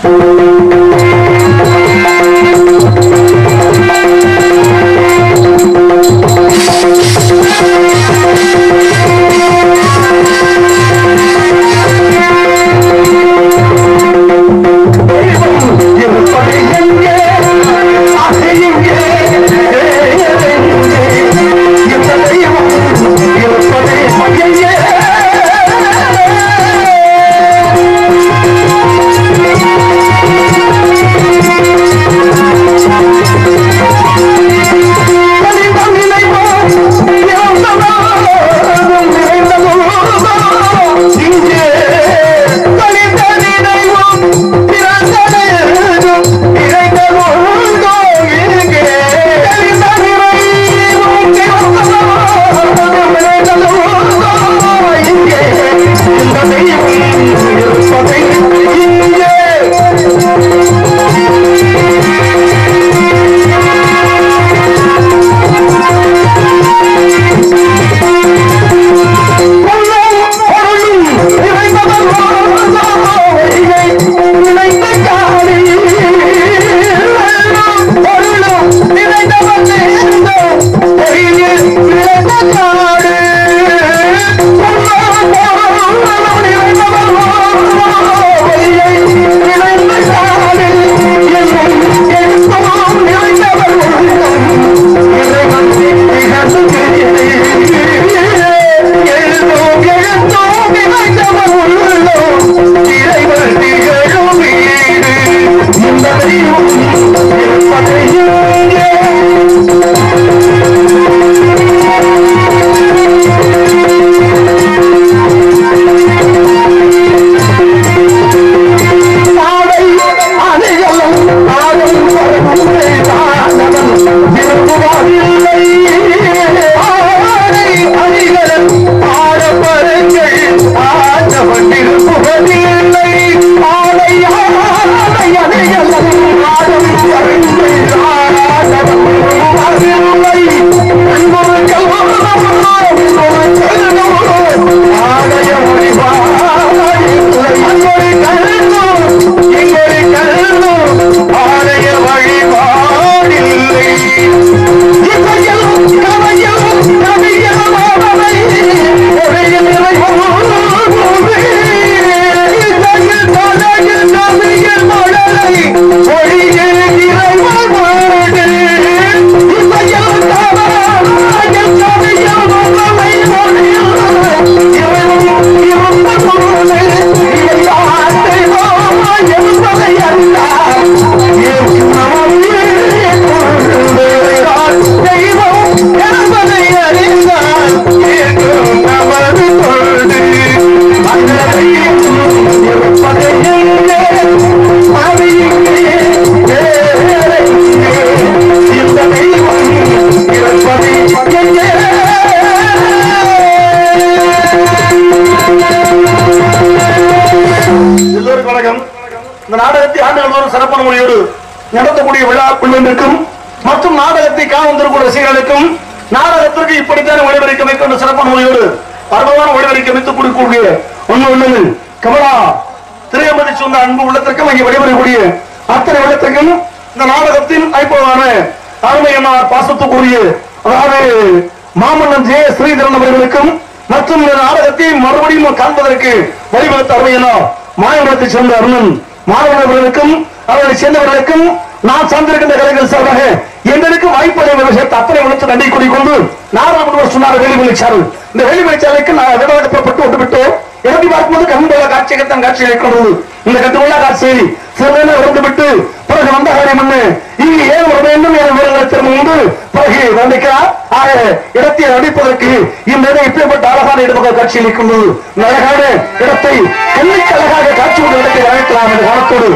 எல்லோருக்கும் வணக்கம் இந்த நாடகத்தை ஆண்டுகள் தோறும் சிறப்பான மொழியோடு நடத்தக்கூடிய விழா குழுவினருக்கும் மற்றும் நாடகத்தை காண வந்திருக்கும் ரசிகர்களுக்கும் நாடகத்திற்கு இப்படித்தான் ஒளிபரிக்க வைக்க என்ற சிறப்பான மொழியோடு அற்புதமான ஒளிபரிக்க வைத்துக் கொடுக்கக்கூடிய உண்மை உள்ளங்கள் கமலா திரையம்பதி சொந்த அன்பு உள்ளத்திற்கும் இங்கே வெளிவரக்கூடிய அத்தனை உள்ளத்திற்கும் இந்த நாடகத்தின் ஐப்பதான அருமையன்னார் பாசத்துக்குரிய அதாவது மாமன்னன் ஜெய ஸ்ரீதரன் அவர்களுக்கும் மற்றும் இந்த நாடகத்தை மறுபடியும் காண்பதற்கு வழிவகுத்த அருமையனார் மாயவரத்தை சேர்ந்த அருணன் மாணவர்களுக்கும் அவர்களை சேர்ந்தவர்களுக்கும் நான் சார்ந்திருக்கின்ற கலைகள் சார்பாக எங்களுக்கு வாய்ப்பதை விஷயத்தை அத்தனை உணர்த்து நன்றி கூறிக்கொண்டு நாராயணன் சொன்னார் வேலிமலை சாரல் இந்த வேலிமலை சாலைக்கு நான் விடவெடுக்கப்பட்டு விட்டுவிட்டோம் இறங்கி பார்க்கும்போது கண்புள்ள காட்சியகத்தான் காட்சி இருக்கிறது இந்த கட்டுள்ள காட்சியை சிறந்த இறந்து விட்டு பிறகு வந்த காரியம் என்ன இங்கு ஏன் வர வேண்டும் என வீரர்கள் திரும்ப உண்டு பிறகு வந்திக்கிறார் ஆக இடத்தை அடிப்பதற்கு இந்த இடம் இப்பேற்பட்ட அழகான இடமாக காட்சி இருக்கின்றது இந்த அழகான இடத்தை கண்ணுக்கு அழகாக காட்சி கொண்ட இடத்தை அழைக்கலாம் என்ற காலத்தோடு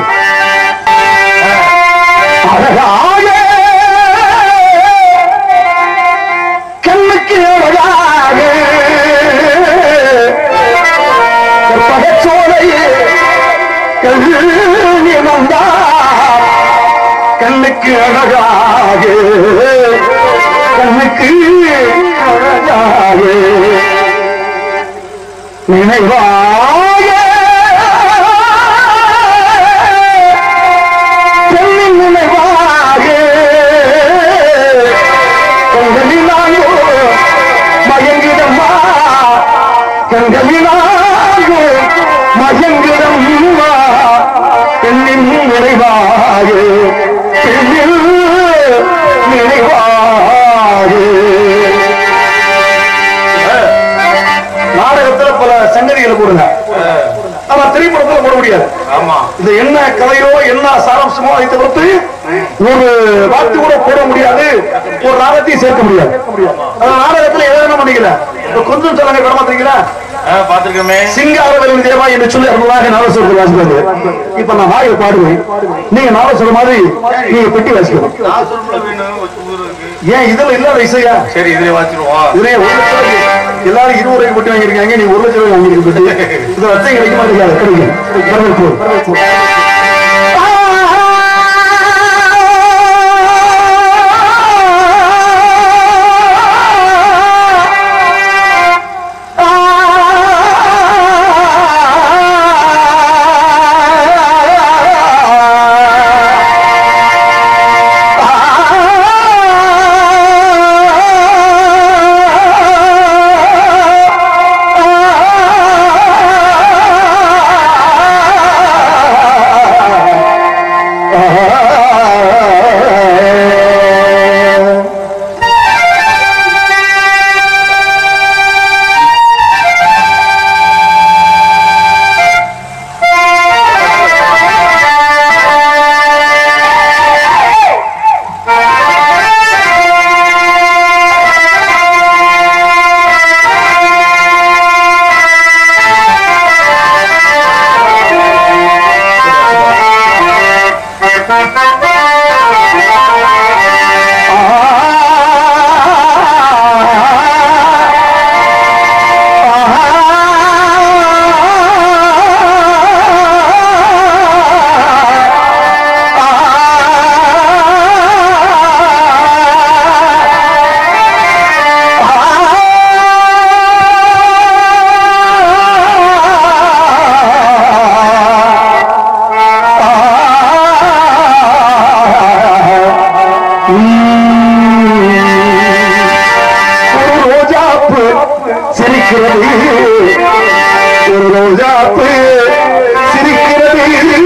அழகாக கண்ணுக்கு அழகாக பகச்சோலையே கல்வி வந்தார் கண்ணுக்கு அழகாக கண்ணுக்கு அழகாக நினைவாக நம்ம திரைப்படத்துல போட முடியாது ஆமா இது என்ன கதையோ என்ன சாராம்சமோ அதை தவிர்த்து ஒரு வார்த்தை கூட போட முடியாது ஒரு நாடகத்தையும் சேர்க்க முடியாது அந்த நாடகத்துல எதை வேணா பண்ணிக்கல இப்ப கொஞ்சம் சொல்லுங்க படமாத்தீங்களா பாத்துருக்கோமே சிங்காரவேலன் தேவா என்று சொல்லி அருளாக நாடகம் வாசிப்பாரு இப்ப நான் வாயை பாடுவேன் நீங்க நாடகம் சொல்ற மாதிரி நீங்க பெட்டி வாசிக்கணும் நான் சொல்ல வேணும் ஒரு ஊரு இருக்கு ஏன் இதுல இல்லாத இசையா சரி இதுல வாச்சிருவோம் இதுலயே ஒரு லட்சம் ரூபாய்க்கு எல்லாரும் இருபது ரூபாய்க்கு பெட்டி வாங்கியிருக்காங்க நீ ஒரு லட்சம் ரூபாய் வாங்கியிருக்க பெட்டி இது வச்சா கிடைக்க மாட்டேங்காது கிடைக்கும் வரவேற்பு, வரவேற்பு. ஒரு ரோஜாப்பு சிரிக்கிறது ஒரு ரோஜாப்பு சிரிக்கிறது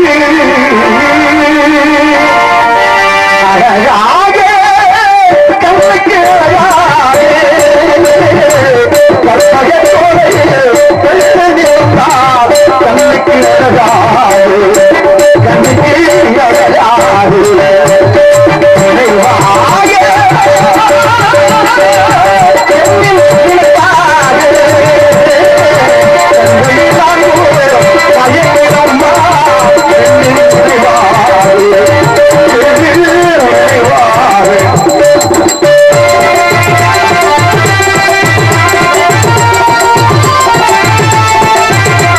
அழகாக கண்ணுக்கு அழகாக கற்பகத்தோடு பெற்றெடுத்தார் கண்ணுக்கு அழகாக கண்ணுக்கு அழகாக ஆ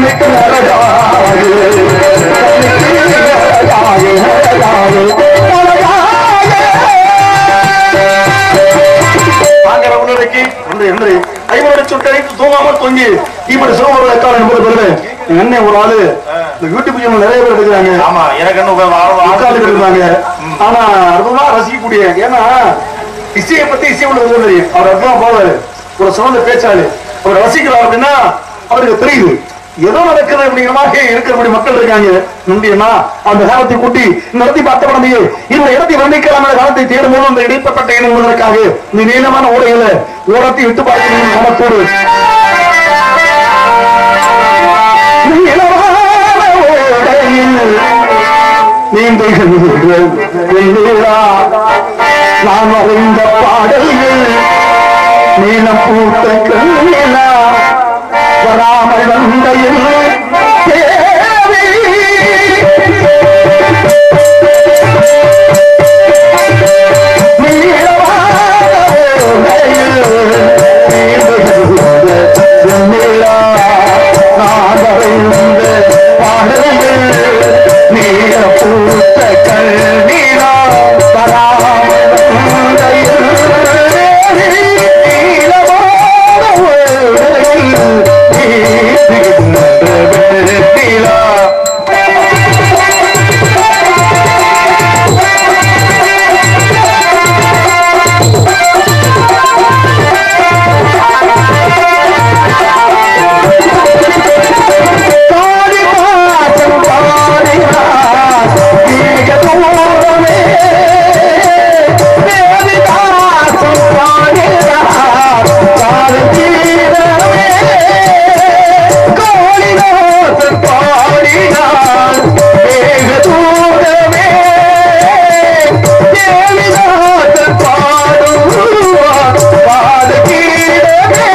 கண்ணுக்கு நரகாது கண்ணுக்கு நரகாது நரகாது தாங்கிற முன்னிலைக்கு என்று என்று ஐவருடைய சுட்டடைத்து தூங்காமல் தொங்கி இப்படி சோமர் எக்காலம் என்பது பெருமை எங்க அண்ணன் ஒரு ஆளு இந்த யூடியூப் சேனல் நிறைய பேர் எடுக்கிறாங்க ஆமா எனக்கு என்ன உங்க வா- வா- உட்கார்ந்து இருந்தாங்க ஆனா அற்புதமா ரசிக்கக்கூடிய ஏன்னா இசையை பத்தி இசை உள்ள தெரியும் அவர் அற்புதமா போவாரு ஒரு சிறந்த பேச்சாளு அவர் ரசிக்கிறார் அப்படின்னா அவருக்கு தெரியுது ஏதோ நடக்குது அப்படிங்கிற மாதிரி இருக்கிறபடி மக்கள் இருக்காங்க நம்பியன்னா அந்த காலத்தை கூட்டி இந்த இடத்தை பார்த்த உடனே இந்த இடத்தை வர்ணிக்கலாம் அந்த காலத்தை தேடும் போது அந்த இடைப்பட்ட இனம் என்பதற்காக இந்த நீளமான ஓடைகளை ஓரத்தை விட்டு பார்க்கணும் மனத்தோடு நீளமான ஓடையில் நீந்துகின்ற வெண்ணிலா, நான் அறிந்த பாடல்கள் நீளம் பூத்த கண்ணிலா வராமல் வந்த என் தேவி. நீளமான ஓடையில் நீந்துகின்ற வெண்ணிலா, நான் அறிந்த பாடல்கள் நீல பூத்த கண்ணீரா வராமல் வந்த என் தேவி. நீலமான ஓடையில் நீந்துகின்ற வெண்ணிலா, பாடி பாசம் பாடினார் மிக தூரமே தேவி பாசம் பாடினார் காது தீரமே கோழிநாசம் பாடினார் மிக தூரமே தேவிநாசம் பாடுவார் பாது கீழமே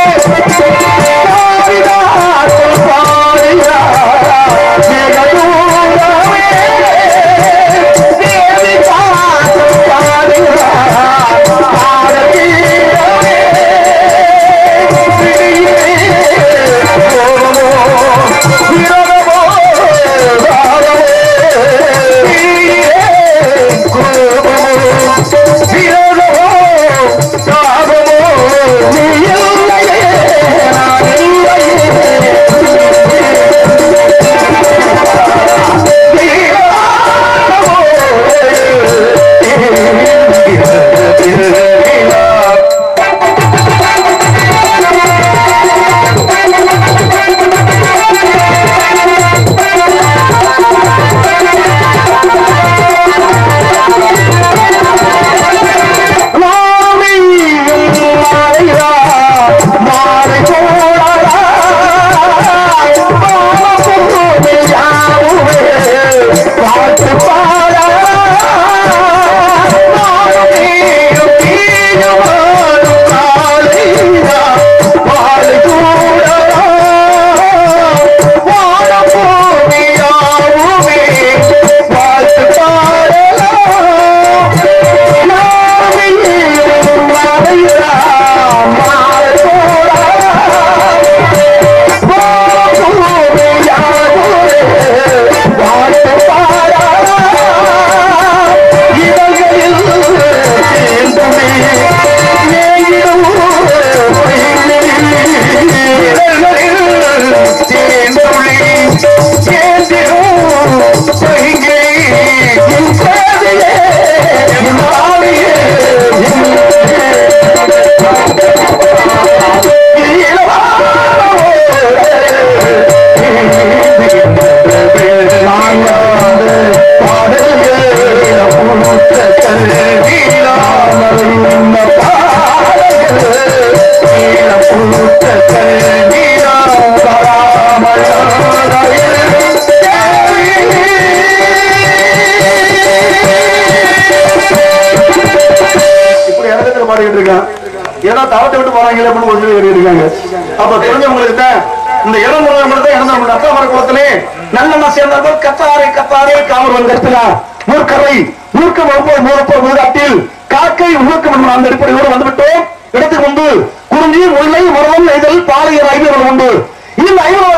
இப்படி இடத்துல பாடிக்கிட்டு இருக்கான் ஏதோ தவத்தை விட்டு போறாங்களே அப்படின்னு ஒரு சொல்லி இருக்காங்க அப்ப தெரிஞ்சவங்களுக்கு தான் இந்த இடம் முறைகளுக்கு தான் இடம் நம்ம அத்தா மர குளத்திலே நல்லெண்ண சேர்ந்தார்கள் கத்தாரை கத்தாரை காமர் வந்தா மூர்க்கரை மூர்க்கம் ஒவ்வொரு மூலப்போர் மூதாட்டில் காக்கை ஊக்கம் என்னும் அந்த அடிப்படையோடு வந்துவிட்டோம் இடத்துக்கு வந்து குறிஞ்சி முல்லை முருகன் நெய்தல் பாளையர் ஐவர்கள் உண்டு இந்த ஐவரத்தில் அறியா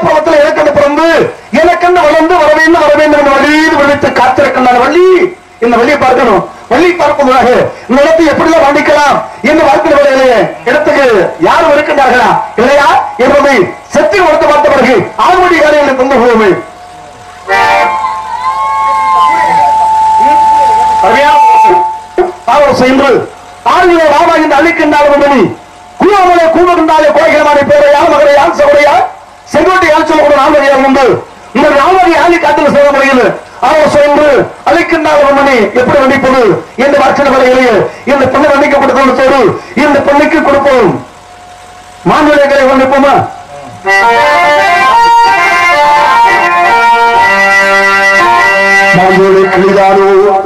பருவத்தில் எனக்கென்று பிறந்து எனக்கென்று வளர்ந்து வர வேண்டும் வர வேண்டும் என்று வழியீது விழித்து காத்திருக்கின்றான் வள்ளி இந்த வழியை பார்க்கணும் வள்ளி பார்ப்பதாக இந்த இடத்தை எப்படிலாம் வண்டிக்கலாம் என்று வாழ்க்கை வரையிலே இடத்துக்கு யாரும் இருக்கின்றார்களா இல்லையா என்பதை செத்தி கொடுத்து பார்த்த பிறகு ஆறுபடி காரியங்களை கொண்டு போவோமே அவர் சென்று ஆளுநரை ராமா என்று அழிக்கின்றார்கள் மணி கூவமலை கூவுகின்றாலே கோயிலமானை பேரையா மகரை யான் சகோடையா செங்கோட்டை யான் சொல்லக்கூட நாமதியாக உண்டு இந்த நாமதி ஆளி காத்தில் செய்ய முறையில் அவர் சென்று அழிக்கின்றார்கள் மணி எப்படி வண்டிப்பது இந்த வாட்சின வரையிலேயே இந்த பெண்ணை வண்டிக்கப்பட்டு கொடுத்தோடு இந்த பெண்ணுக்கு கொடுப்போம் மாநிலங்களை வண்டிப்போமா மாந்தோடு கிளிதாரோ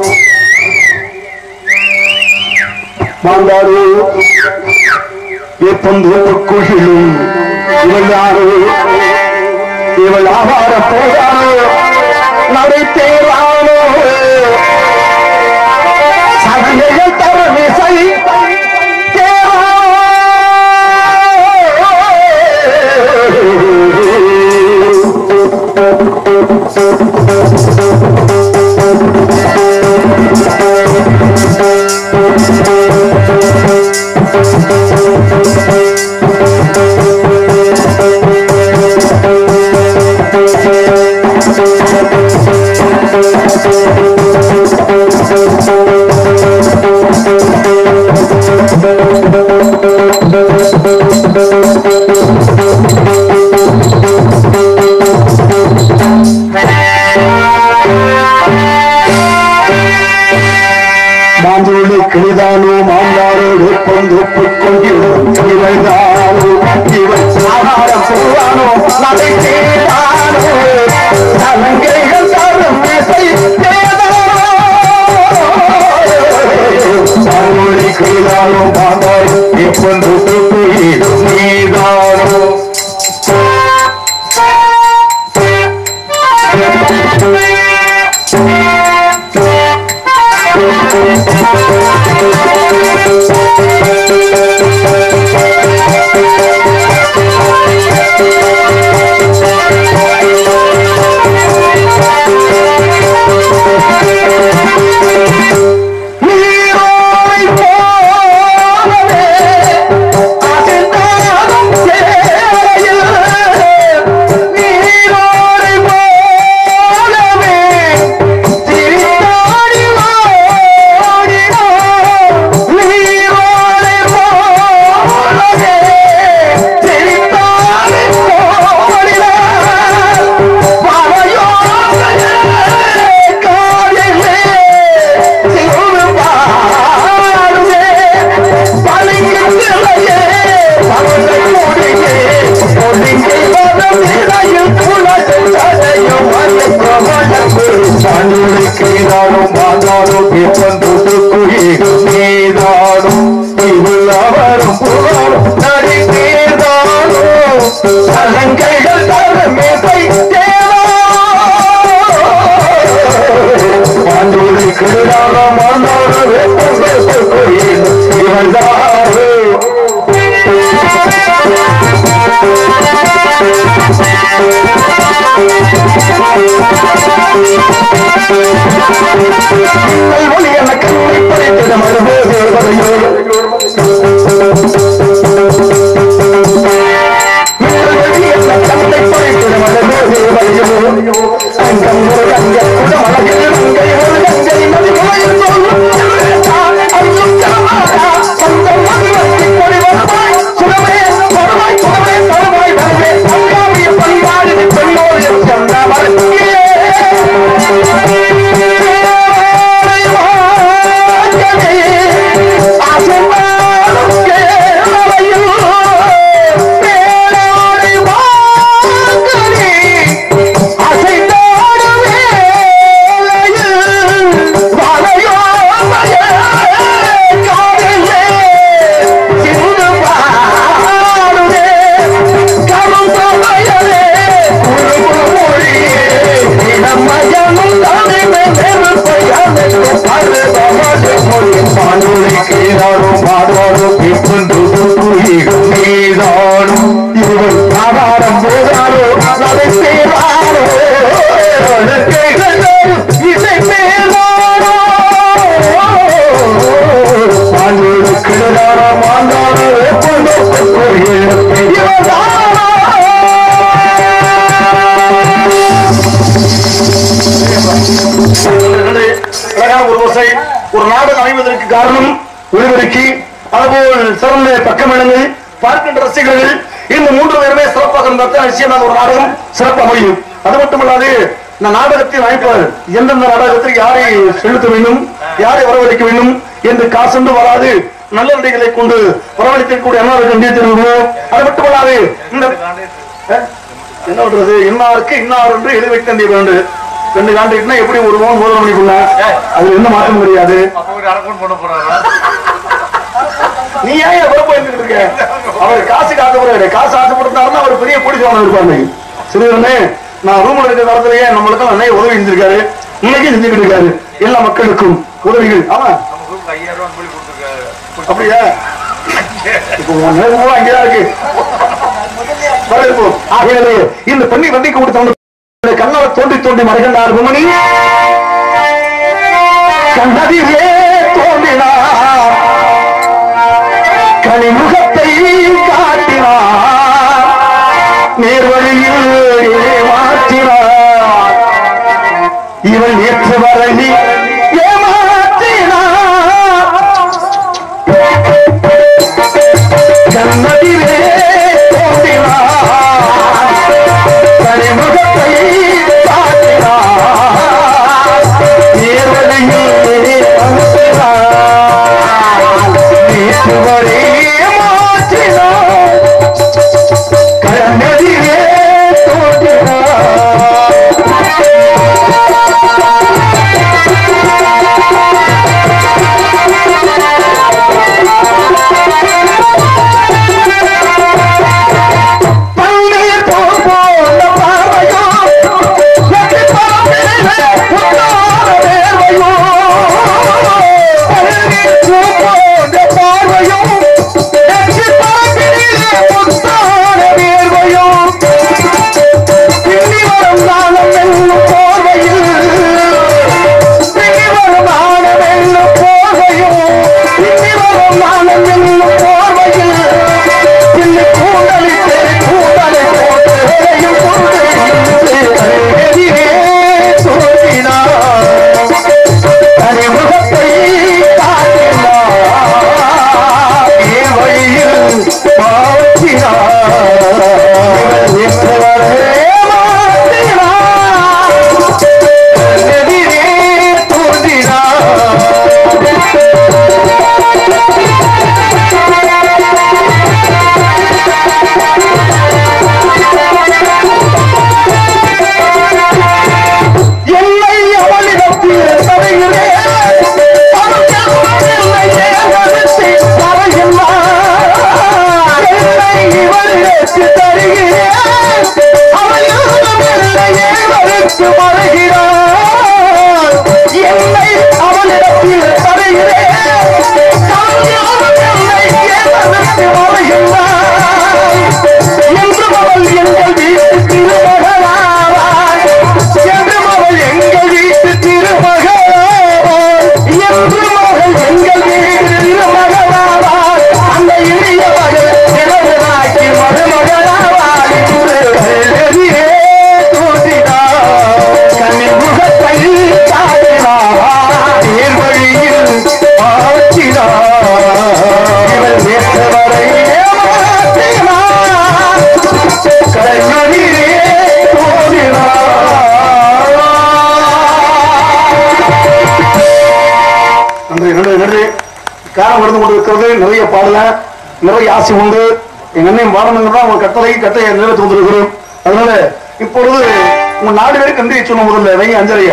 மாந்தாரோ எப்பந்து குஷிலும் இவள் யாரோ இவள் ஆகார போதாரோ நடை தேரானோ சகைகள் தர விசை மாந்தோடு கிளிதானோ மாந்தாரோடு கொண்டு கொண்டிடும் இவள்தானோ இவள் ஆகாரம் போவானோ நடை தேடானோ நலங்கைகள் தரும் இசை மாந்தோடு கிளிதானோ மாந்தாரோ இப்பொன்று கொண்டிடும் நீதானோ நீரோடை போலவே அசைந்தாடும் சேரையில் நீரோடை போலவே சிரித்தாடி ஓடினோம் நீரோடை போலவே சிரித்தாடி ஓடினோம் பறையோசையே காதிலே சிறு பாடுவே பளிங்கிலையே பவளை முடியே ஒடுங்கி வரும் நிலையில் புலகு தடையும் மலைக்கு வளர்ப்பு பணிக்கு நானும் மாதாடும் இப்பந்து குயிலும் நீதாடும் இவள் அவரும் புகழும் நடி நீதாடும் சலங்கைகள் தரும் இசை தேவா பாண்டூரி கிருடாக மாண்டோடு வெப்பம் கோயில் இவள்தாரு கல்வொலி என கண்ணை படைத்திட மறுபோது வரையோடு கல்வொலி என கண்ணை படைத்திட மறுபோது வரையோடு அங்கம் ஒரு கங்க குடம் அழகில் மங்கை ஒரு கங்கை நதி கோயில் சொல்லும் அல்லும் கலமாரா சொந்தம் மதுவத்தி கொடி வருவாய் சுடமே வருவாய் சுடமே தருவாய் வருவே அங்காவிய பண்பாடு பெண்ணோடு சென்ற மரத்தியே நீதானும் இவள் ஆதாரம் போதாரோ நதை செய்வாரோ இசை மேலாரோ பாண்டோடு கிடதார மாண்டாரோ அழகான ஒரு ஓசை ஒரு நாடகம் அமைவதற்கு காரணம் ஒளிபெருக்கி அதுபோல் சிறந்த பக்கமிழந்து பார்க்கின்ற ரசிகர்கள் இந்த மூன்று பேருமே சிறப்பாக இருந்தால் தான் நிச்சயம் ஒரு நாடகம் சிறப்பாக அமையும் அது மட்டுமல்லாது இந்த நாடகத்தின் அமைப்பாளர் எந்தெந்த நாடகத்திற்கு யாரை செலுத்த வேண்டும் யாரை வரவழைக்க வேண்டும் என்று காசென்று வராது நல்ல நடிகளை கொண்டு வரவழைக்கக்கூடிய அண்ணாருக்கு நன்றி தெரிவிக்கிறோம் அது மட்டுமல்லாது இந்த அஹ், என்ன பண்றது இன்னாருக்கு இன்னார் என்று எழுதி வைக்க வேண்டிய வேண்டும் ரெண்டு காண்டிட்டுனா எப்படி ஒரு மூணு மூணு மணிக்குள்ள அதுல என்ன மாற்றம் கிடையாது அப்ப ஒரு அரக்கோன் பண்ண போறாரா நீ ஏன் எவ்வளவு போயிருந்துட்டு இருக்க அவர் காசுக்கு ஆசைப்படுறாரு காசு ஆசைப்படுத்தாருன்னா அவர் பெரிய போலீஸ் இருப்பாரு சிறுவனே நான் ரூம்ல இருக்கிற காலத்திலேயே நம்மளுக்கு நிறைய உதவி செஞ்சிருக்காரு இன்னைக்கு செஞ்சுக்கிட்டு இருக்காரு எல்லா மக்களுக்கும் உதவிகள் ஆமா நம்ம குரூப் ஐயாயிரம் ரூபாய் சொல்லி கொடுத்துருக்காரு அப்படியா இப்போ உன் நேரம் பூரா அங்கேதான் இருக்கு வரவேற்போம். ஆகையாலே இந்த பெண்ணை வண்டிக்கு கொடுத்த கண்ணால தோண்டி தோண்டி மறைகின்றார் குமணி கண்ணதிலே தோன்றினார் கனிமுகத்தை காட்டினார் நேர்வழியில் ஏமாற்றினார் இவள் நேற்று வரை ஏமாற்றினார் கண்ணதிலே தோன்றினார் கனிமுகத்தை காட்டினார் நேர்வழியில் அனுப்பினார் நேற்று வரை மாற்றினார் கண்ணதிலே தோன்றினார் பன்னீர் போல் போல பார்வையோ, எட்டி பார்வையிலே உன்னாத வேர்வையோ. பன்னீர் பூ போன்ற பார்வையோ, எட்டி பார்வையிலே உன்னாத வேர்வையோ. பின்னி வரும் நாளம் என்னும் போர்வையில், பின்னி வரும் நாளம் என்னும் போர்வையில், பின்னி வரும் நாளம் என்னும் போர்வையில் பின்னி கூந்தலிட்டு கூந்தலை போட்டு எதையும் கொண்டு இன்று எதிரே தோன்றினார். அறிமுகத்தை காட்டினார். என் வழியில் மாற்றினார். இவள் இன்று வரை மாற்றினார். எதிரே தோன்றினார். என்னை அவளிடத்தில் தருகிறேன் அவள் என்னை ஏவலித்து தருகின்றார். என்னை இவளிடத்தில் தருகிறேன் அவள் என்னை ஏவலித்து வருகிறார். என்னை அவளிடத்தில் தருகிறேன் அவள் என்னை ஏவலித்து வருகின்றார். என்றும் அவள் எங்கள் வீட்டு திருமகளாவாள் என்றும் அவள் எங்கள் வீட்டு திருமகளாவாள் என்றும் அவள் எங்கள் வீட்டு திருமகளாவாள் அந்த இனிய மகள் இளவனாக்கி மருமகளாவாள் என்று எதிரே தோன்றினார் கண்ணின் முகத்தை காட்டினார் நேர்வழியில் மாற்றினார் இவள் நேற்று வரை ஏமாற்றினார் கண்ணீரே நன்றி நன்றி நன்றி காரம் மருந்து கொண்டு இருக்கிறது நிறைய பாடல நிறைய ஆசை உண்டு எங்க அண்ணன் பாடணுங்கிறதா உங்க கட்டளை கட்டையை நிறைவேற்றி வந்திருக்கிறோம் அதனால இப்பொழுது உங்க நாலு பேருக்கு நன்றி சொன்ன முதல்ல வைங்க அஞ்சலைய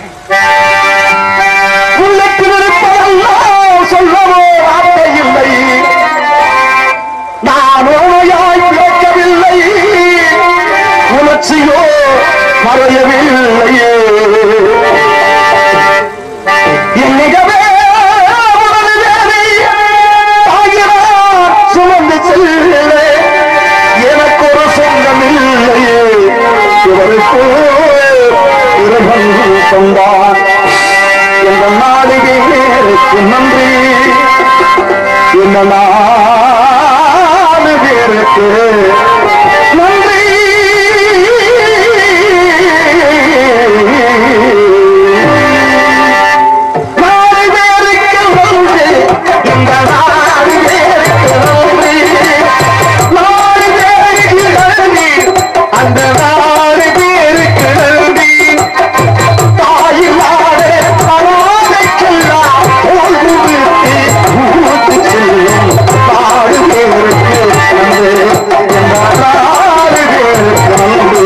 உள்ளத்து இருப்பதெல்லாம் சொல்லவோ வார்த்தை இல்லை நான் ஓமையாய் கேட்கவில்லை உணர்ச்சியோ மறையவில்லையே என்னிடமே உடலிலே தாயினார் சுமந்து செல்லே எனக்கு ஒரு சொந்தம் இல்லையே பொறுப்பு இறைவன் சொந்தான் இந்த நாளிகை நேருக்கு நன்றி இந்த நாலு பேருக்கு நன்றி நாலு பேருக்கு நன்றி இந்த நாலு பேருக்கு நன்றி நாலு பேருக்கு நன்றி அந்த நாலு பேருக்கு நன்றி தாயில்லாதே பராதைக்கெல்லாம் போல் முழுத்தி ஊத்து செல்லும் நாலு பேருக்கு நன்றி இந்த நாலு பேருக்கு நன்றி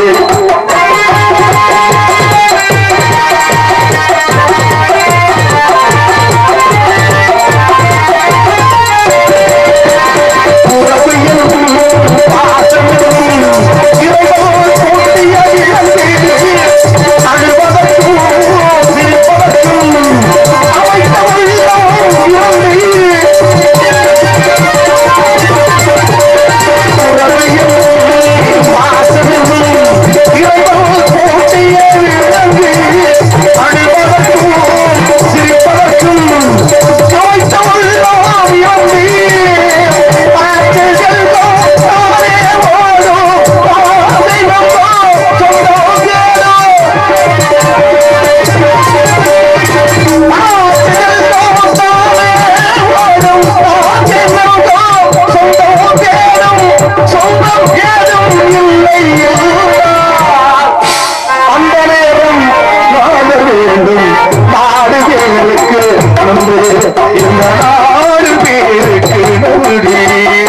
அந்த நேரம் நாட வேண்டும் நாடு பேருக்கு நன்று இந்த நாடு பேருக்கு நன்றி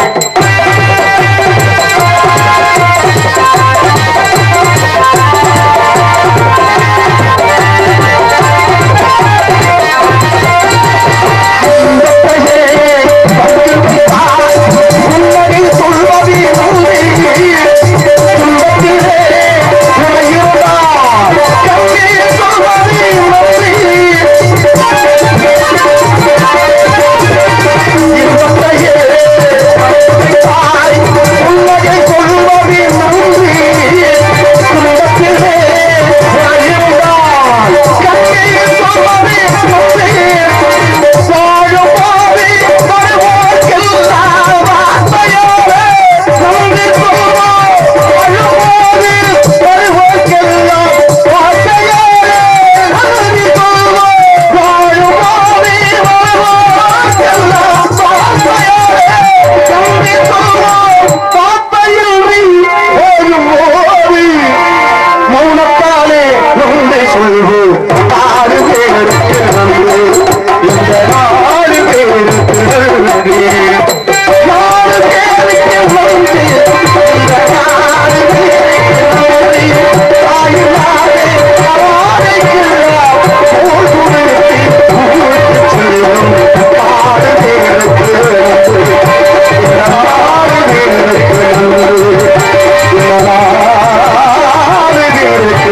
மௌனத்தாலே நொந்தை சொல்வு ஆறு பேருக்கு நன்று இந்த நாலு பேருக்கு நன்றி நாலு பேருக்கு நன்றி இந்த நாலு பேருக்கு நன்றி தாயில்லாதே தாரைக்கெல்லாம் போல் கொடுத்து ஊருக்கு செல்லும் ஆறு பேருக்கு நன்றி இந்த நாலு பேருக்கு நன்றி இந்த நாலு பேருக்கு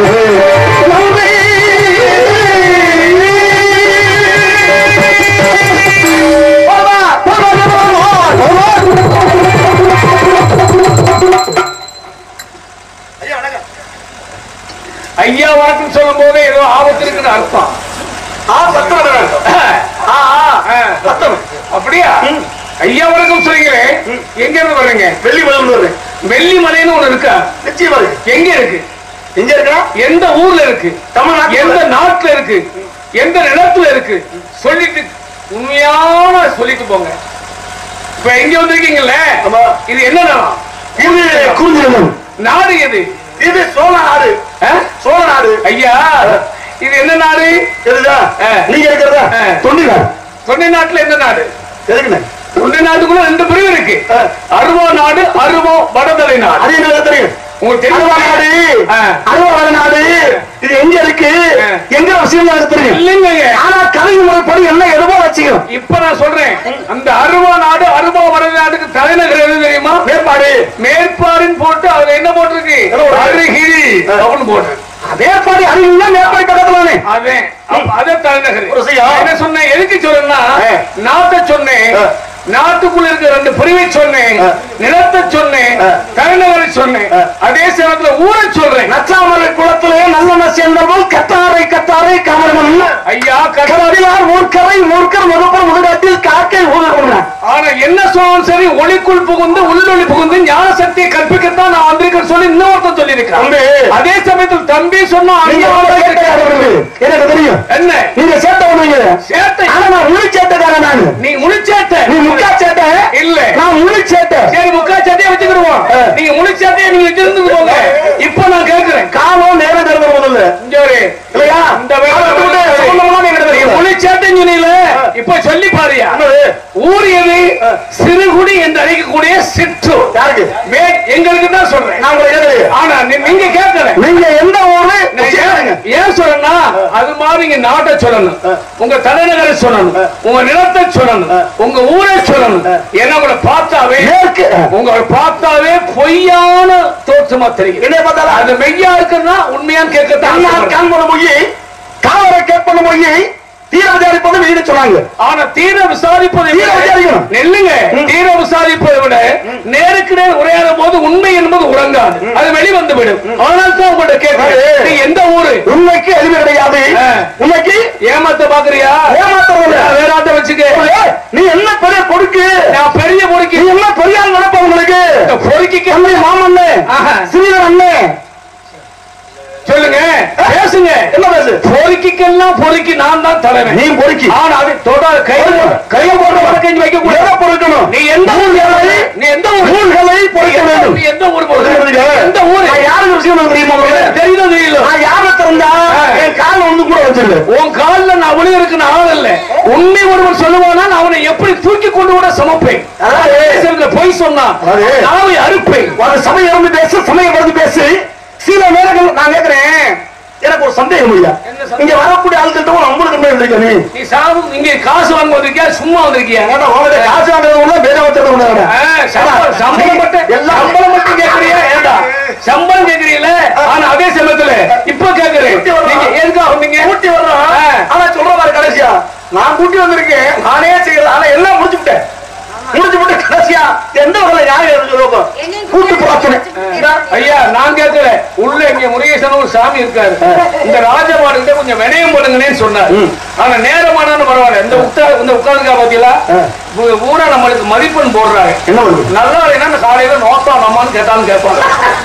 ஐயா வணக்கம் ஐயா வணக்கம் சொல்லும் போது ஏதோ ஆபத்து இருக்குன்னு அர்த்தம் ஆ பத்திரம் வேணும். ஆ ஆ ஆ, பத்திரம் அப்படியா ம். ஐயா வணக்கம் சொல்றீங்களே எங்க இருந்து வர்றீங்க வெள்ளி மலம் வருது வெள்ளி மலைன்னு ஒண்ணு இருக்கா நிச்சயம் வருது எங்க இருக்கு எங்க இருக்கா எந்த ஊர்ல இருக்கு தமிழ்நாட்டுல. எந்த நாட்டுல இருக்கு எந்த நிலத்துல இருக்கு சொல்லிட்டு உண்மையான சொல்லிட்டு போங்க இப்ப எங்க வந்திருக்கீங்கல்ல ஆமா. இது என்ன நிலம் இது குறிஞ்சிலம் நாடு எது இது சோழ நாடு ஆ? சோழ நாடு ஐயா இது என்ன நாடு எதுதா ஆ. நீங்க இருக்கிறதா ஆ. தொண்டி நாடு தொண்டை நாட்டுல எந்த நாடு எதுக்குண்ணே தொண்டை நாட்டுக்குள்ள ரெண்டு பிரிவு இருக்கு ஆ. அருவா நாடு அருவா வடதலை நாடு அது என்ன தெரியும் உங்களுக்கு அருவா நாடு தெரியும் ஆ. அருவா நாடு இது எங்க இருக்கு ஆ. எங்க விஷயம் எனக்கு தெரியும் இல்லைங்க ஆனா கலை முறைப்படி என்ன எதுவோ வச்சுக்கணும் இப்ப நான் சொல்றேன் அந்த அருவா நாடு அருவா வடதலை நாட்டுக்கு தலைநகர் எது தெரியுமா மேற்பாடு மேற்பாரின் போட்டு அதுல என்ன போட்டிருக்கு என்ன போட்டிருக்கு? அருகிரி ஆ. அப்படின்னு போட்டு மேற்பாடு அறிவுன்னா மேற்பாடு பக்கத்துலானே அதே அப்ப அதே தலைநகர் ஒரு செய்யா. நான் என்ன சொன்னேன் எதுக்கு சொன்னேன்னா ஆ. நாட்டை சொன்னேன் ஆ. நாட்டுக்குள்ள இருக்க ரெண்டு பிரிவை சொன்னேன் ஆ. நிலத்தை சொன்னேன் ஆ. தலைநகரை சொன்னேன் ஆ. அதே சமயத்துல ஊரை சொல்றேன் நச்சாமலை குல கல்லண சேர்ந்தவள் கத்தாரை கத்தாரை காமரமன் ஐயா கட- கரத்திலார் மூர்க்கரை மூர்க்கர் முகப்பர் முதுகாட்டில் காக்கை ஊதுகிறான் ஆனா என்ன சொன்னாலும் சரி ஒளிக்குள் புகுந்து உள்ளொளி புகுந்து ஞான சக்தியை கற்பிக்கத்தான் நான் வந்திருக்கேன் சொல்லி இன்னொருத்தன் சொல்லியிருக்கான் தம்பி. அதே சமயத்தில் தம்பி சொன்னா நீங்க அங்க வந்து சேட்டைக்காரர்கள். எனக்கு தெரியும் என்ன நீங்க சேட்டை பண்ணுவீங்க சேட்டை ஆனா நான் முழு சேட்டைக்காரன் நான் நீ முழிச்சேட்ட நீ முக்கா சேட்டை இல்ல நான் முழு சேட்டை சரி முக்கா சட்டையை வச்சுக்கிடுவோம் ஆ. நீங்க முழிச்சாட்டையை நீங்க வச்சிருந்து போங்க இப்ப நான் கேட்கிறேன் காலம் நேரம் தருவது முதல்ல இங்க ஒரு இல்லையா இந்த வேலை அதை விட்டு சம்பந்தமெல்லாம் என்கிட்ட நீ தெரியல. முழிச்சாட்டைன்னு சொன்னீல இப்ப சொல்லி பாருயா என்னது? ஊர் எது சிறுகுடி என்று அழைக்கக்கூடிய சிற்றூர் யாருக்கு மே எங்களுக்கு தான் சொல்றேன் நான் உங்களை கேட்கலையே. ஆனா நீ- நீங்க கேட்கல நீங்க எந்த ஊரு நான் கேளுங்க. ஏன் ஏன் சொல்லணும்னா அது மாதிரி நீங்க நாட்டை சொல்லணும் உங்க தலைநகரை சொல்லணும் உங்க நிலத்தை சொல்லணும் உங்க ஊரை சொல்லணும் ஏன்னா உங்களை பார்த்தாவே மேற்கு உங்களை பார்த்தாவே பொய்யான தோற்றமா தெரியும் என்னைய பார்த்தாலா அது மெய்யா இருக்குன்னா உண்மையான்னு கேட்கத்தான் கண்ணால் ஆசைப்படுறேன். கண் பண்ண மொழி காவலை கேட்பன மொழி தீர விசாரிப்பது வீடு சொன்னாங்க ஆனா தீர விசாரிப்பதை தீர விட- விசாரிக்கணும். நெல்லுங்க ம். தீர விசாரிப்பதை விட நேருக்கு நேர் உரையாடும் போது உண்மை என்பது உறங்காது அது வெளிவந்து விடும் அதனால தான் உங்கள்ட்ட கேட்கிறேன் அது- நீ எந்த ஊரு உண்மைக்கு எதுவுமே கிடையாது ஆ. உண்மைக்கு ஏமாத்த பாக்குறியா ஏமாத்தவங்க வேற ஆட்ட வச்சுக்க நீ என்ன பெரிய கொடுக்கு நான் பெரிய பொறுக்கி நீ என்ன பெரிய ஆள் நினைப்ப உங்களுக்கு பொறுக்கிக்கு தம்பி மாமண்ணே ஆஹா. சிறிதர் அண்ணே சொல்லுங்க பேசுங்க என்ன பேசு பொறுக்கிக்கெல்லாம் பொறுக்கி நான் தான் தலைவன் நீ பொறுக்கி ஆனா அது தொடாத கை கையை போடுற கஞ்சி வைக்க கூடாது எதை பொறுக்கணும் நீ எந்த ஊர் நூல்களை நீ எந்த ஊர் நூல்களை பொறுக்க வேண்டும் நீ எந்த ஊர் போறது? எந்த ஊர் நான் யாருக்கு விஷயம் தெரியுமா உங்களுக்கு? தெரியுதோ தெரியல நான் யாரை திறந்தா ஆ. என் கால் வந்து கூட வச்சிருந்தேன் உன் கால்ல நான் விழுகிறதுக்கு நான் ஆள் இல்ல உண்மை ஒருவன் சொல்லுவானா நான் அவனை எப்படி தூக்கி கொண்டு கூட சமைப்பேன் அதாவது பேசுறதுல பொய் சொன்னா அதாவது நாவை அறுப்பேன் ஒரு சமயம் இருந்து பேசு சமயம் இருந்து பேசு சில நேரங்கள் நான் கேட்கிறேன் எனக்கு ஒரு சந்தேகம் இல்லையா என்ன சந்தேகம்? இங்க வரக்கூடிய ஆள்கிட்ட நம்மளுக்கு என்ன இல்லையா நீ நீ சாவு இங்க காசு வாங்க வந்திருக்கியா சும்மா வந்திருக்கியா ஏன்னா உங்கள்ட்ட காசு வாங்குறது உள்ள வேற ஒருத்தர் உள்ள ஆ, சம்பளம் சம்பளம் மட்டும் எல்லாம் சம்பளம் மட்டும் கேக்குறியா ஏண்டா சம்பளம் கேக்குறீங்கள ஆனா அதே சமயத்துல இப்ப கேக்குறேன் கூட்டி வர்றான். நீங்க எதுக்கா வந்தீங்க கூட்டி வர்றான் ஆ. ஆனா சொல்ற மாதிரி கடைசியா நான் கூட்டி வந்திருக்கேன் நானே செய்யறது ஆனா எல்லாம் முடிச்சு விட்டேன் முடிச்சு விட்டு கடைசியா எந்த வகையில நியாயம் சொல்லுவோம் கூட்டு பிரார்த்தனை ஐயா நான் கேட்கல உள்ள இங்க முருகேசன் ஒரு சாமி இருக்காரு இந்த ராஜபாடு கிட்ட கொஞ்சம் வினயம் பண்ணுங்கன்னு சொன்னாரு ம். ஆனா நேரமானாலும் பரவாயில்ல இந்த உட்கா இந்த உட்கார்ந்துக்கா பாத்தீங்களா ஊ- ஊரா நம்மளுக்கு மதிப்பெண் போடுறாங்க என்ன வருது நல்லா இல்லைன்னா காலையில நோட்டா நம்மான்னு கேட்டாலும் கேட்பாங்க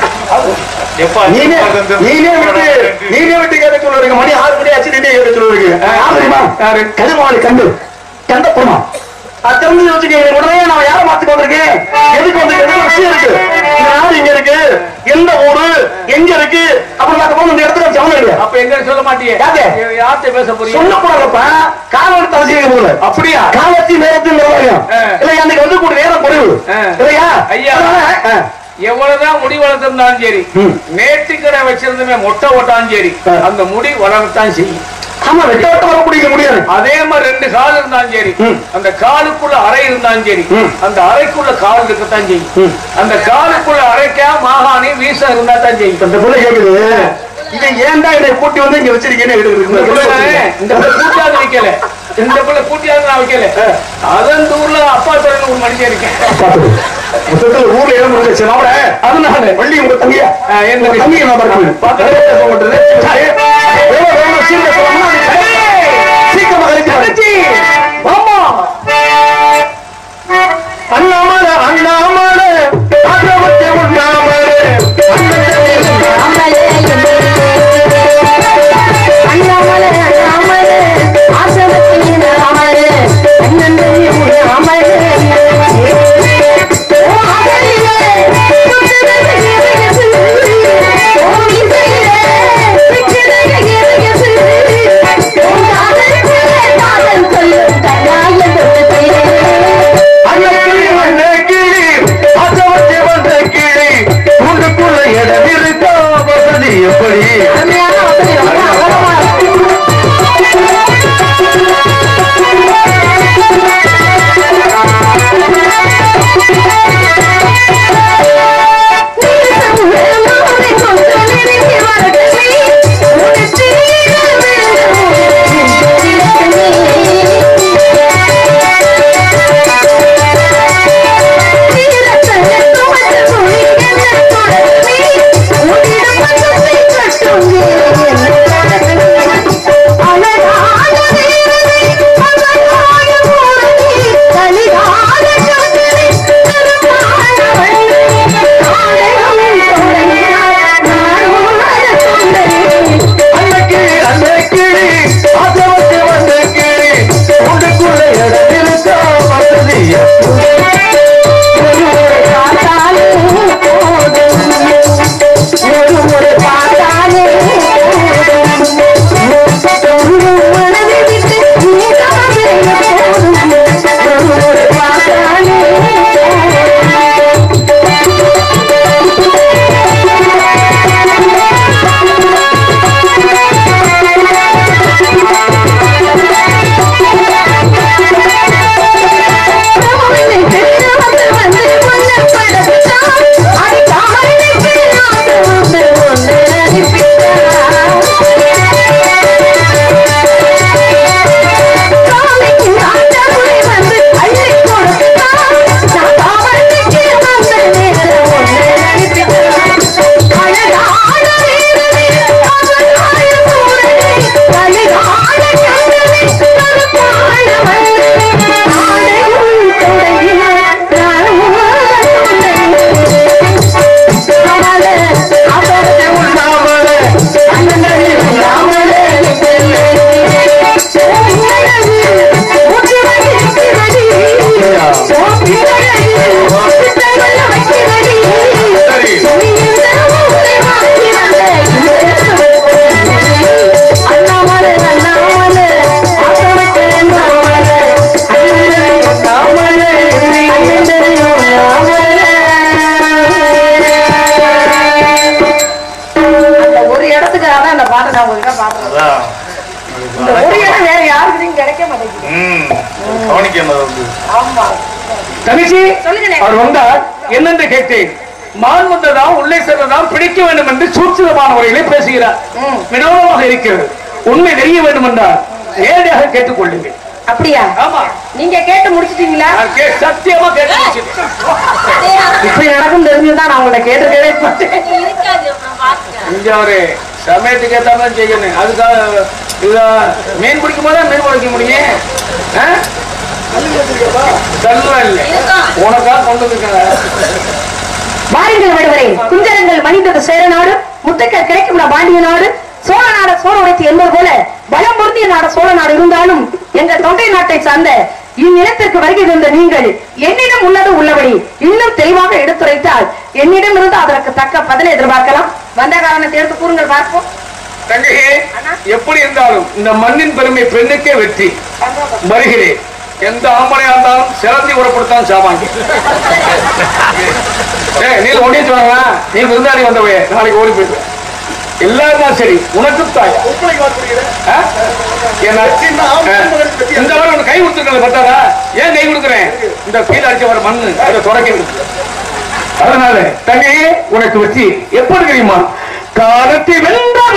எப்பா நீனே நீனே விட்டு நீனே விட்டு கேட்க சொல்லுவீங்க மணி ஆறு மணி ஆச்சு நீனே கேட்க சொல்லுவீங்க யார் தெரியுமா யாரு? கதிர்மாளி கண்டு கண்ட போனா அது தெரிஞ்சு வச்சுக்கீங்க உடனே நான் யாரை மாத்துக்கு வந்திருக்கேன் எதுக்கு வந்து எதுக்கு விஷயம் இருக்கு இந்த நாடு இங்க இருக்கு எந்த ஊரு எங்க இருக்கு அப்படின்னு பார்க்க போது இந்த இடத்துல ஜவனம் இல்லையா அப்ப எங்க சொல்ல மாட்டியே யாரு? யார்கிட்ட பேச போறீங்க சொல்லக்கூடாதப்ப காலம் எடுத்து அவசியம் போல அப்படியா காலத்தின் நேரத்தின் நிர்வாகம் ஆ. இல்ல அன்னைக்கு வந்து கூட நேரம் குறைவு ஆ. இல்லையா ஐயா. அதனால, ஆ. எவ்வளவுதான் முடி வளர்த்திருந்தாலும் சரி ம். நேர்த்திக்கடை வச்சிருந்துமே மொட்டை ஓட்டாலும் சரி ஆ. அந்த முடி வளரத்தான் செய்யும் ஆமா வெட்ட வெட்ட வர முடிய முடியாது அதே மாதிரி ரெண்டு கால் இருந்தாலும் சரி ம். அந்த காலுக்குள்ள அறை இருந்தாலும் சரி ம். அந்த அறைக்குள்ள கால் இருக்கத்தான் செய்யும் ம். அந்த காலுக்குள்ள அறைக்கா மாகாணி வீசம் இருந்தா தான் செய்யும் இப்ப இந்த பிள்ளை கேக்குது இதை ஏன்டா என்னை கூட்டி வந்து இங்க வச்சிருக்கீங்கன்னு இந்த பிள்ளை எடுக்கிறது இந்த பிள்ளை கூட்டியாவது வைக்கல இந்த பிள்ளை கூட்டியாவது நான் வைக்கல அதன் ஊர்ல அப்பா சொல்ல ஒரு மனுஷன் இருக்கேன் மொத்தத்துல ஊர்ல இடம் இருந்துச்சு நம்மள அதனால வள்ளி உங்க தங்கியா ஆ, என் தங்கச்சி. தங்கியை நான் பார்க்கணும் பக்கத்துல பேச மாட்டேது. எவ்வளவு வேணும் சீக்கிரம் சொல்லணும்னா அது சீக்கிரமா கழிச்சு தங்கச்சி, வாம்மா. அண்ணாமல அண்ணாமல ஆசிரமத்தை உண்ணாமல அண்ணன் பாட்டு நான் ஒழுங்கா பாடுறேன் அதான். இந்த ஒரு இடம் வேற யாருக்குதையும் கிடைக்க மாட்டேங்குது ம். கவனிக்கணும் அது வந்து. ஆமா தங்கச்சி சொல்லுங்கண்ணே. அவர் வந்தார் என்னென்று கேட்டேன் மான் வந்ததாம் உள்ளே சென்றதாம் பிடிக்க வேண்டும் என்று சூட்சுமமான முறையிலே பேசுகிறார் ம். வினோதமாக இருக்கிறது உண்மை தெரிய வேண்டும் என்றால் நேரடியாக கேட்டுக்கொள்ளுங்கள் அப்படியா ஆமா நீங்க கேட்டு முடிச்சிட்டீங்களா நான் கே- சத்தியமா கேட்டு முடிச்சிட்டேன். இப்படி நடக்கும் தெரிஞ்சுதான் நான் உங்களை கேட்டுக்கவே மாட்டேன் இங்க ஒரு சமயத்துக்கு ஏத்த மாதிரி செய்யணும் அதுக்காக இத மீன் பிடிக்கும் போதே மீன் பிடிக்க முடியும் ஆ? கல்லுலாம் இல்லை உனக்கா கொண்டு வந்துருக்காங்க வாருங்கள் விடுவரே குஞ்சரங்கள் மனிதது சேர நாடு முத்துக்கள் கிடைக்கும் பாண்டிய நாடு சோழ நாடு சோழ உடைத்து என்பது போல பலம் பொருந்திய நாடு சோழ நாடு இருந்தாலும் எங்கள் தொண்டை நாட்டை சார்ந்த இந்நிலத்திற்கு வருகை தந்த நீங்கள் என்னிடம் உள்ளது உள்ளபடி இன்னும் தெளிவாக எடுத்துரைத்தால் என்னிடம் இருந்து அதற்கு தக்க பதிலை எதிர்பார்க்கலாம் வந்த காரணத்தை எடுத்து கூறுங்கள் பார்ப்போம் தங்கையே எப்படி இருந்தாலும் இந்த மண்ணின் பெருமை பெண்ணுக்கே வெற்றி வருகிறேன் எந்த ஆம்பளையா இருந்தாலும் சிறந்தி உரப்படுத்தான் சாமாங்க ஏய் நீ ஓடி சொன்ன நீ விருந்தாடி வந்தவே நாளைக்கு ஓடி போயிடுவேன் எல்லாரும் தான் சரி உனக்கு தாய் ஆ? என் அச்சி ஆ. இந்த வாரம் உனக்கு கை கொடுத்துருக்கல பத்தாரா ஏன் கை கொடுக்குறேன் இந்த கீழே அடிச்ச வர மண்ணு அதை தொடக்க அதனால தங்கையே உனக்கு வச்சு எப்படி தெரியுமா காலத்தை வென்ற